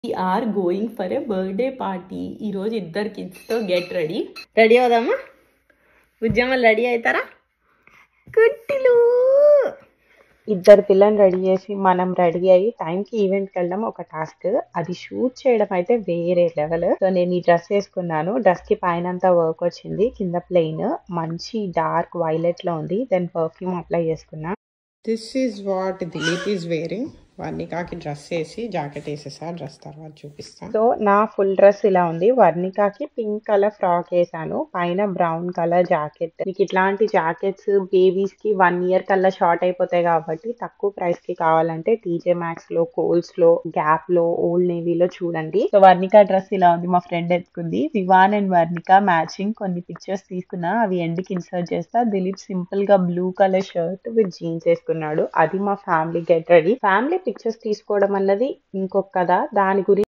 are going for a birthday party ఈరోజు ఇద్దరు కిడ్స్తో గెట్ రెడీ రెడీ అవుదామా ఉద్యమాలు రెడీ అవుతారా కుట్టిలు ఇద్దరు పిల్లల్ని రెడీ చేసి మనం రెడీ అయ్యి టైంకి ఈవెంట్కి వెళ్ళడం ఒక టాస్క్ అది షూట్ చేయడం అయితే వేరే లెవెల్ సో నేను ఈ డ్రెస్ వేసుకున్నాను డ్రెస్ కి పైన అంతా వర్క్ వచ్చింది కింద ప్లెయిన్ మంచి డార్క్ వైలెట్ లో ఉంది దెన్ పర్ఫ్యూమ్ అప్లై చేసుకున్నా this is what Dilip is wearing వర్ణికాకి డ్రెస్ వేసి జాకెట్ వేసేసా డ్రెస్ తర్వాత చూపిస్తా సో నా ఫుల్ డ్రెస్ ఇలా ఉంది వర్ణికాకి పింక్ కలర్ ఫ్రాక్ వేసాను పైన బ్రౌన్ కలర్ జాకెట్ మీకు ఇట్లాంటి జాకెట్స్ బేబీస్ కి వన్ ఇయర్ కల్లా షార్ట్ అయిపోతాయి కాబట్టి తక్కువ ప్రైస్ కి కావాలంటే టీజే మ్యాక్స్ లో కోల్స్ లో గ్యాప్ లో ఓల్డ్ నేవీలో చూడండి సో వర్ణిక డ్రెస్ ఇలా ఉంది మా ఫ్రెండ్ ఎత్తుకుంది వివాన్ అండ్ వర్ణిక మ్యాచింగ్ కొన్ని పిక్చర్స్ తీసుకున్నా అవి ఎండ్కి ఇన్సర్ట్ చేస్తా దిలీప్ సింపుల్ గా blue colour shirt with jeans వేసుకున్నాడు అది మా family get ready family pictures తీసుకోవడం అన్నది ఇంకొక కథ దాని గురించి